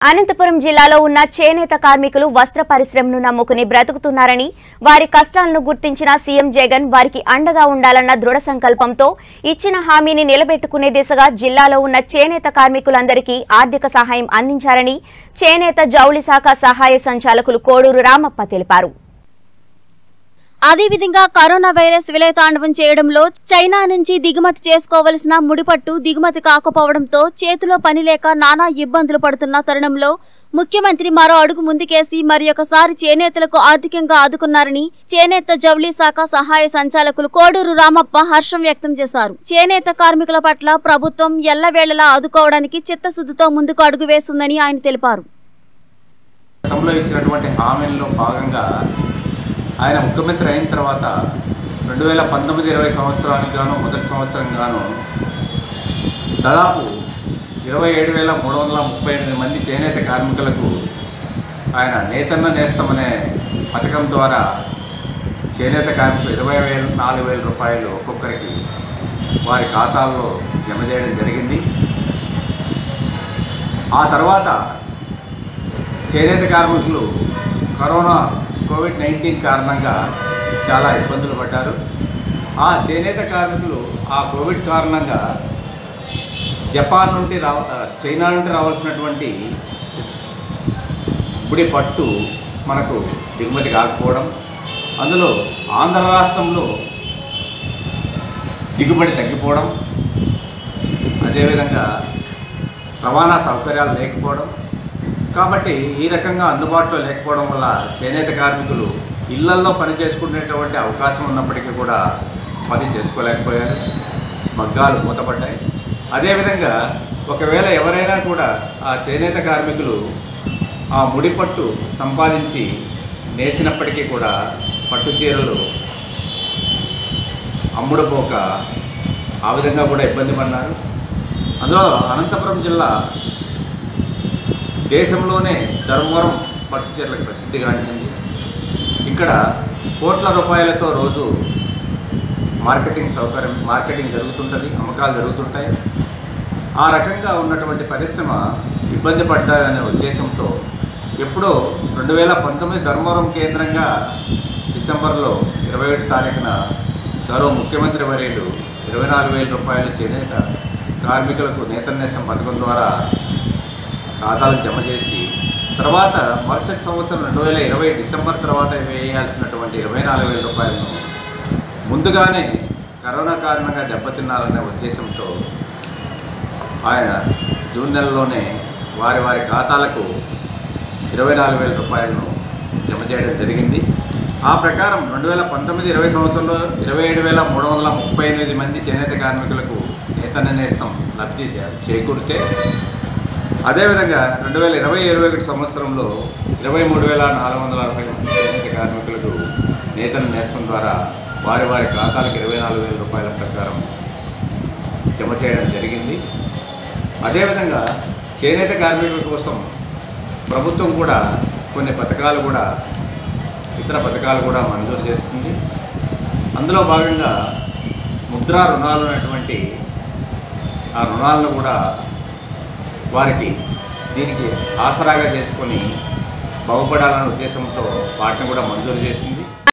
అనంతపురం జిల్లాలో ఉన్న చేనేత కార్మికులు వస్త్ర పరిశ్రమను నమ్ముకుని బ్రతుకుతున్నారని వారి కష్టాలను గుర్తించిన సీఎం జగన్ వారికి అండగా ఉండాలన్న దృఢ సంకల్పంతో ఇచ్చిన హామీని నిలబెట్టుకునే దిశగా జిల్లాలో ఉన్న చేనేత కార్మికులందరికీ ఆర్థిక సహాయం అందించారని చేనేత జౌళి శాఖ సహాయ సంచాలకులు కోడూరు రామప్ప తెలిపారు అదేవిధంగా కరోనా వైరస్ విలయతాండవం చేయడంలో చైనా నుంచి దిగుమతి చేసుకోవలసిన ముడిపట్టు దిగుమతి కాకపోవడంతో చేతిలో పని లేక నానా ఇబ్బందులు పడుతున్న తరుణంలో ముఖ్యమంత్రి మరో అడుగు ముందుకేసి మరొకసారి చేనేతలకు ఆర్థికంగా ఆదుకున్నారని చేనేత జౌళి శాఖ సహాయ సంచాలకులు కోడూరు రామప్ప హర్షం వ్యక్తం చేశారు చేనేత కార్మికుల పట్ల ప్రభుత్వం ఎల్లవేళలా ఆదుకోవడానికి చిత్తశుద్ధితో ముందుకు అడుగు వేస్తుందని ఆయన తెలిపారు గతంలో ఇచ్చినటువంటి హామీల్లో భాగంగా ఆయన ముఖ్యమంత్రి అయిన తర్వాత రెండు వేల పంతొమ్మిది ఇరవై సంవత్సరానికి గాను మొదటి సంవత్సరం గాను దాదాపు ఇరవై ఏడు వేల మూడు వందల ముప్పై ఎనిమిది మంది చేనేత కార్మికులకు ఆయన నేతన్న నేస్తమనే పథకం ద్వారా చేనేత కార్మికులు ఇరవై వేల నాలుగు వేల రూపాయలు ఒక్కొక్కరికి వారి ఖాతాల్లో జమ చేయడం జరిగింది ఆ తర్వాత చేనేత కార్మికులు కరోనా కోవిడ్ నైన్టీన్ కారణంగా చాలా ఇబ్బందులు పడ్డారు ఆ చేనేత కార్మికులు ఆ కోవిడ్ కారణంగా జపాన్ నుండి రావ చైనా నుండి రావాల్సినటువంటి ముడి పట్టు మనకు దిగుమతి కాకపోవడం అందులో ఆంధ్ర రాష్ట్రంలో దిగుబడి తగ్గిపోవడం అదేవిధంగా రవాణా సౌకర్యాలు లేకపోవడం కాబట్టి ఈ రకంగా అందుబాటులో లేకపోవడం వల్ల చేనేత కార్మికులు ఇళ్లల్లో పని చేసుకునేటువంటి అవకాశం ఉన్నప్పటికీ కూడా పని చేసుకోలేకపోయారు మగ్గాలు మూతపడ్డాయి అదేవిధంగా ఒకవేళ ఎవరైనా కూడా ఆ చేనేత కార్మికులు ఆ ముడిపట్టు సంపాదించి నేసినప్పటికీ కూడా పట్టు చీరలు అమ్ముడుపోక ఆ విధంగా కూడా ఇబ్బంది పడినారు అందులో అనంతపురం జిల్లా దేశంలోనే ధర్మవరం పట్టు చీరలకు ప్రసిద్ధిగాంచింది ఇక్కడ కోట్ల రూపాయలతో రోజు మార్కెటింగ్ సౌకర్యం మార్కెటింగ్ జరుగుతుంటుంది అమ్మకాలు జరుగుతుంటాయి ఆ రకంగా ఉన్నటువంటి పరిశ్రమ ఇబ్బంది పడ్డారనే ఉద్దేశంతో ఎప్పుడో రెండు వేల పంతొమ్మిది ధర్మవరం కేంద్రంగా డిసెంబర్లో ఇరవై ఒకటి తారీఖున గౌరవ ముఖ్యమంత్రి వర్యులు ఇరవై నాలుగు వేల రూపాయల చేనేత కార్మికులకు నేతన్నేసం పథకం ద్వారా ఖాతాలకు జమ చేసి తర్వాత మరుసటి సంవత్సరం రెండు వేల ఇరవై డిసెంబర్ తర్వాత వేయాల్సినటువంటి ఇరవై నాలుగు వేల రూపాయలను ముందుగానే కరోనా కారణంగా దెబ్బతిన్నారనే ఉద్దేశంతో ఆయన జూన్ నెలలోనే వారి వారి ఖాతాలకు ఇరవై నాలుగు వేల రూపాయలను జమ చేయడం జరిగింది ఆ ప్రకారం రెండు వేల పంతొమ్మిది ఇరవై సంవత్సరంలో ఇరవై ఏడు వేల మూడు వందల ముప్పై ఎనిమిది మంది చేనేత కార్మికులకు నేతన్న నేస్తం లబ్ధి చేకూరితే అదేవిధంగా రెండు వేల ఇరవై ఇరవై ఒకటి సంవత్సరంలో ఇరవై మూడు వేల నాలుగు వందల అరవై మంది చేనేత కార్మికులకు నేతన్న నేస్తం ద్వారా వారి వారి ఖాతాలకు ఇరవై నాలుగు వేల రూపాయల ప్రకారం జమ చేయడం జరిగింది అదేవిధంగా చేనేత కార్మికుల కోసం ప్రభుత్వం కూడా కొన్ని పథకాలు కూడా ఇతర పథకాలు కూడా మంజూరు చేస్తుంది అందులో భాగంగా ముద్రా రుణాలు అనేటువంటి ఆ రుణాలను కూడా వారికి దీనికి ఆసరాగా చేసుకొని బాగుపడాలనే ఉద్దేశంతో వాటిని కూడా మంజూరు చేసింది